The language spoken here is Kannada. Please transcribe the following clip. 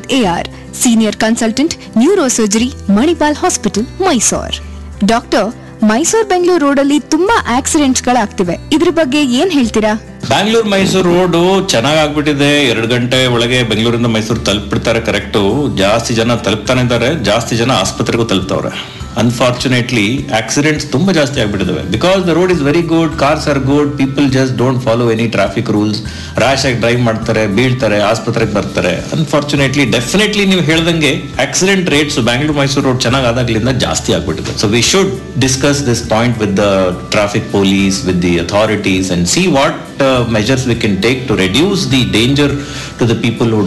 R senior consultant neuro surgery Manipal hospital Mysore doctor Mysore Bengaluru ರೋಡಲ್ಲಿ ತುಂಬಾ ಆಕ್ಸಿಡೆಂಟ್ಸ್ಗಳಾಗ್ತಿವೆ ಇದ್ರ ಬಗ್ಗೆ ಏನ್ ಹೇಳ್ತೀರಾ ಬ್ಯಾಂಗ್ಳೂರ್ ಮೈಸೂರು ರೋಡು ಚೆನ್ನಾಗ್ ಆಗ್ಬಿಟ್ಟಿದೆ ಎರಡು ಗಂಟೆ ಒಳಗೆ ಬೆಂಗಳೂರಿಂದ ಮೈಸೂರು ತಲುಪಿಡ್ತಾರೆ ಕರೆಕ್ಟು ಜಾಸ್ತಿ ಜನ ತಲುಪ್ತಾನೆ ಇದ್ದಾರೆ ಜಾಸ್ತಿ ಜನ ಆಸ್ಪತ್ರೆಗೂ ತಲುಪ್ತವ್ರೆ ಅನ್ಫಾರ್ಚುನೇಟ್ಲಿ ಆಕ್ಸಿಡೆಂಟ್ಸ್ ತುಂಬಾ ಜಾಸ್ತಿ ಆಗ್ಬಿಟ್ಟಿದಾವೆ because the road is very good cars are good people just don't follow any traffic rules rash ಆಗಿ ಡ್ರೈವ್ ಮಾಡ್ತಾರೆ ಬೀಳ್ತಾರೆ ಆಸ್ಪತ್ರೆಗೆ ಬರ್ತಾರೆ ಅನ್ಫಾರ್ಚುನೇಟ್ಲಿ ಡೆಫಿನೆಟ್ಲಿ ನೀವು ಹೇಳ್ದಂಗೆ accident rates Bangalore Mysuru road ಚೆನ್ನಾಗ್ ಆದಾಗ್ಲಿಂದ ಜಾಸ್ತಿ ಆಗ್ಬಿಟ್ಟಿದೆ so we should discuss this point with the traffic police with the authorities and see what measures we can take to reduce the danger to the people who